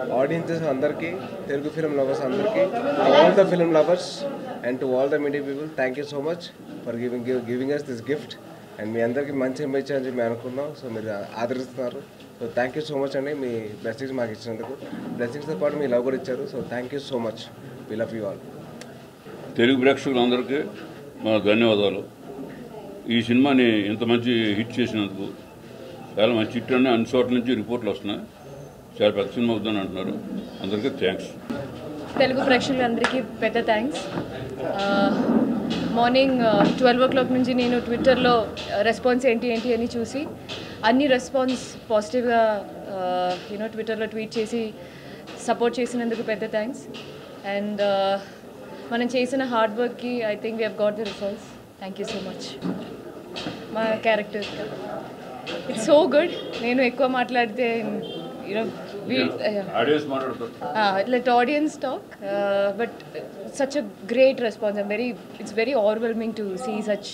audiences అందరికీ Telugu film lovers అందరికీ all the film lovers and to all the media people thank you so much for giving giving us this gift and మీ అందరికీ మంచి image అని చెప్పి మేము అనుకున్నాం సో మీరు ఆదరిస్తున్నారు so thank you so much అండి మీ బ్లెస్సింగ్స్ మాకు ఇచ్చినందుకు బ్లెస్సింగ్స్తో పాటు మీ లవ్ కూడా ఇచ్చారు so thank you so much we love you all Telugu ప్రేక్షకులందరికీ మా ధన్యవాదాలు ఈ సినిమాని ఇంత మంచి హిట్ చేసినందుకు చాలా మంచి హిట్ అని అన్ని చోట్ల నుంచి రిపోర్ట్లు వస్తున్నాయి చాలా పెద్ద సినిమా అవుతుందని అంటున్నారు అందరికీ థ్యాంక్స్ తెలుగు ప్రేక్షకులందరికీ పెద్ద thanks morning twelve o'clock నుంచి నేను ట్విట్టర్లో రెస్పాన్స్ ఏంటి ఏంటి అని చూసి అన్ని రెస్పాన్స్ పాజిటివ్గా యూనో ట్విట్టర్లో ట్వీట్ చేసి సపోర్ట్ చేసినందుకు పెద్ద థ్యాంక్స్ అండ్ మనం చేసిన హార్డ్ వర్క్కి I think we have got the results thank you so much మా క్యారెక్టర్ ఇట్స్ సో గుడ్ నేను ఎక్కువ మాట్లాడితే యూనో ఆడియన్స్ మాట్లాడతారు uh, let audience talk uh, but such a great response i'm very it's very overwhelming to see such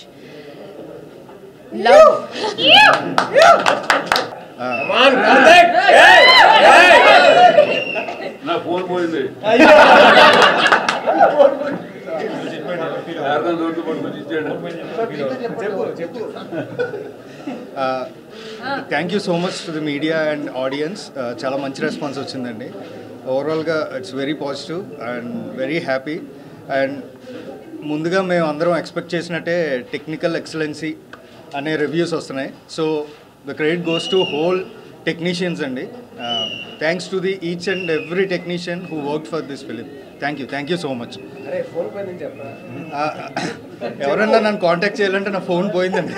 love నా phone పోయింది ఎవరికైనా దొరికి పట్టుకొచ్చి ఇచ్చేయండి thank you so much to the media and audience చాలా మంచి response వచ్చిందండి ఓవరాల్గా it's very positive and very happy and ముందుగా మేము అందరం ఎక్స్పెక్ట్ చేసినట్టే టెక్నికల్ ఎక్సలెన్సీ అనే రివ్యూస్ వస్తున్నాయి so the credit goes to whole technicians అండి thanks to the each and every technician who work for this film thank you thank you so much అరే phone పైన చెప్పరా ఎవరన్నా నన్ను కాంటాక్ట్ చేయాలంటే నా ఫోన్ పోయిందండి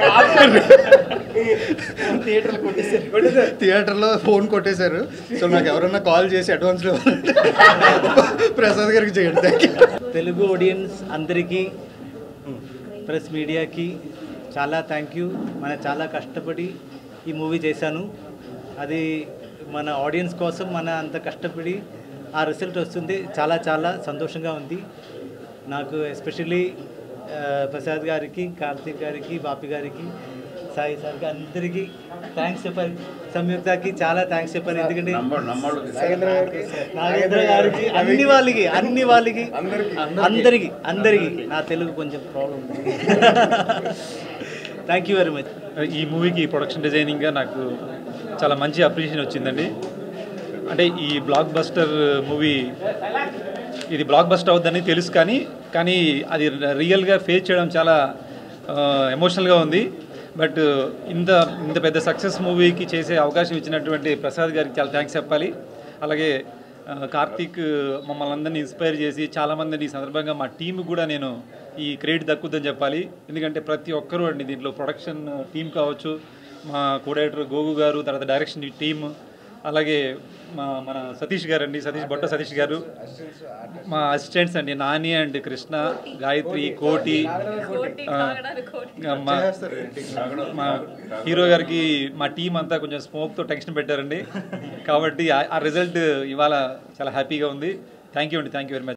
థియేటర్లో ఫోన్ కొట్టేశారు సో నాకు ఎవరన్నా కాల్ చేసి అడ్వాన్స్లో ప్రసాద్ గారికి చేయండి థ్యాంక్ యూ తెలుగు ఆడియన్స్ అందరికీ ప్రెస్ మీడియాకి చాలా థ్యాంక్ యూ మన చాలా కష్టపడి ఈ మూవీ చేశాను అది మన ఆడియన్స్ కోసం మన అంత కష్టపడి ఆ రిజల్ట్ వస్తుంది చాలా చాలా సంతోషంగా ఉంది నాకు ఎస్పెషల్లీ ప్రసాద్ గారికి కార్తీక్ గారికి బాపి గారికి సాయి సార్కి అందరికీ థ్యాంక్స్ చెప్పాలి సంయుక్తకి చాలా థ్యాంక్స్ చెప్పాలి ఎందుకంటే నంబర్ నంబర్ నాగేంద్ర గారికి అన్ని వాళ్ళకి అన్ని వాళ్ళకి అందరికి అందరికి నా తెలుగు కొంచెం problem thank you very much ఈ మూవీకి ప్రొడక్షన్ డిజైనింగ్గా నాకు చాలా మంచి అప్రిషియేషన్ వచ్చిందండి అంటే ఈ బ్లాక్ బస్టర్ మూవీ ఇది బ్లాక్ బస్టర్ అవుద్దని తెలుసు కానీ కానీ అది రియల్గా ఫేస్ చేయడం చాలా ఎమోషనల్గా ఉంది బట్ ఇంత ఇంత పెద్ద సక్సెస్ మూవీకి చేసే అవకాశం ఇచ్చినటువంటి ప్రసాద్ గారికి చాలా థ్యాంక్స్ చెప్పాలి అలాగే ఆ, కార్తీక్ మమ్మల్ని అందరినీ ఇన్స్పైర్ చేసి చాలామందిని ఈ సందర్భంగా మా టీం కూడా నేను ఈ క్రెడిట్ దక్కుద్దని చెప్పాలి ఎందుకంటే ప్రతి ఒక్కరూ అండి దీంట్లో ప్రొడక్షన్ టీం కావచ్చు మా కోడైటర్ గోగు గారు తర్వాత డైరెక్షన్ టీం అలాగే మా మన సతీష్ గారు అండి సతీష్ బొట్ట సతీష్ గారు మా అసిస్టెంట్స్ అండి నాని అండ్ కృష్ణ గాయత్రి కోటి ఆ, మా మా హీరో గారికి మా టీం అంతా కొంచెం స్మోక్తో టెన్షన్ పెట్టారండి కాబట్టి ఆ- ఆ రిజల్ట్ ఇవాళ చాలా హ్యాపీగా ఉంది థ్యాంక్ యూ అండి థ్యాంక్ యూ వెరీ మచ్